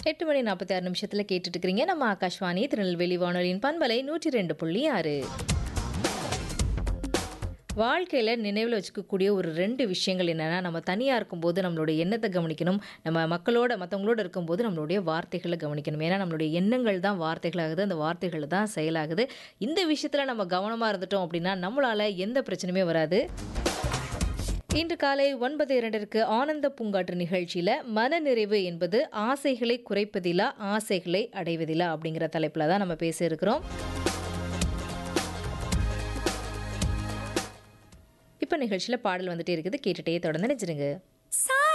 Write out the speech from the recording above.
எட்டு மணி நாற்பத்தி ஆறு நிமிஷத்தில் கேட்டுட்டு இருக்கிறீங்க நம்ம ஆகாஷ்வாணி திருநெல்வேலி வானொலியின் பண்பலை நூற்றி ரெண்டு புள்ளி ஆறு வாழ்க்கையில் நினைவில் வச்சுக்கக்கூடிய ஒரு ரெண்டு விஷயங்கள் என்னென்னா நம்ம தனியாக இருக்கும்போது நம்மளுடைய எண்ணத்தை கவனிக்கணும் நம்ம மக்களோட மற்றவங்களோட இருக்கும்போது நம்மளுடைய வார்த்தைகளை கவனிக்கணும் ஏன்னா நம்மளுடைய எண்ணங்கள் தான் வார்த்தைகளாகுது அந்த வார்த்தைகள் தான் செயலாகுது இந்த விஷயத்தில் நம்ம கவனமாக இருந்துட்டோம் அப்படின்னா நம்மளால் எந்த பிரச்சனையுமே வராது இன்று காலை ஒன்பது இரண்டிற்கு ஆனந்த பூங்காற்று நிகழ்ச்சியில் மனநிறைவு என்பது ஆசைகளை குறைப்பதிலா ஆசைகளை அடைவதிலா அப்படிங்கிற தலைப்பில் தான் நம்ம பேச இருக்கிறோம் இப்போ நிகழ்ச்சியில் பாடல் வந்துட்டே இருக்குது கேட்டுட்டே தொடர்ந்து நினைச்சிருங்க சா